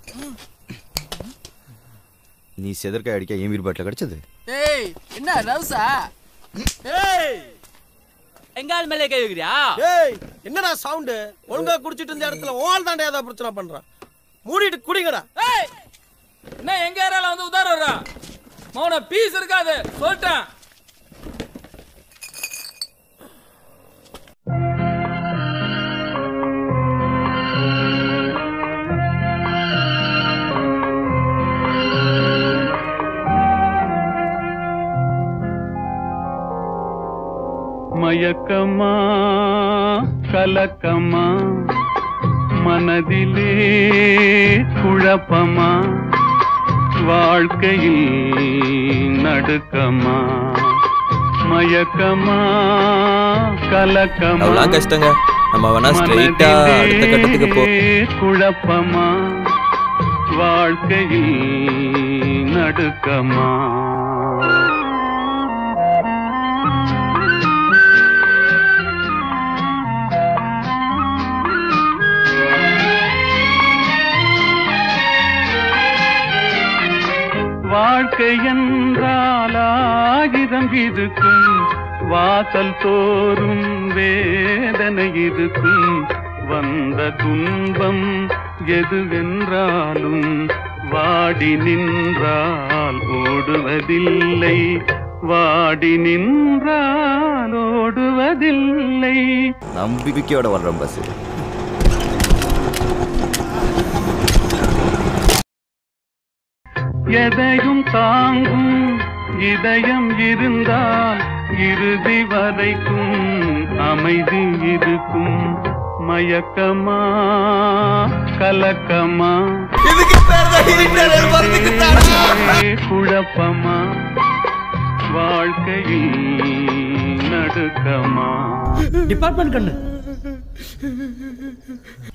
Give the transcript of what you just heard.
நீ செதற்காய் அடிக்க என் வீடு பாட்டில் கிடைச்சது ஏய் என்ன ரவுசா ஏய் எங்க ஆள் மேலே கை வைக்கிறியா ஏய் என்னடா சவுண்டு ஒழுங்கா குடிச்சிட்டு இருந்த இடத்துல ஓல் தாண்டா ஏதாவது பிரச்சனை பண்றான் மூடிட்டு குடிங்கடா ஏய் என்ன எங்க ஏரியால வந்து உதார வர்றா மௌன பீஸ் இருக்காது சொல்லிட்டேன் மயக்கமா கலக்கமா மனதிலே குழப்பமா வாழ்க்கையில் நடுக்கமா மயக்கமா கலக்கமா அதெல்லாம் கஷ்டங்க நம்ம வேணா ஸ்ட்ரைட்டா அடுத்த கட்டத்துக்கு போ மனதிலே குழப்பமா வாழ்க்கையில் நடுக்கமா வாழ்க்கை என்றால் ஆயிரம் இருக்கும் வாசல் தோறும் வேதனை இருக்கும் வந்த துன்பம் எதுவென்றாலும் வாடி நின்றால் ஓடுவதில்லை வாடி நின்றால் ஓடுவதில்லை நம்பிக்கையோட வர்றோம் பஸ் எதையும் தாங்கும் இதயம் இருந்தால் இறுதி வரைக்கும் அமைதி இருக்கும் மயக்கமா கலக்கமா ஏ குழப்பமா வாழ்க்கையில் நடுக்கமா டிபார்ட்மெண்ட் கண்ணு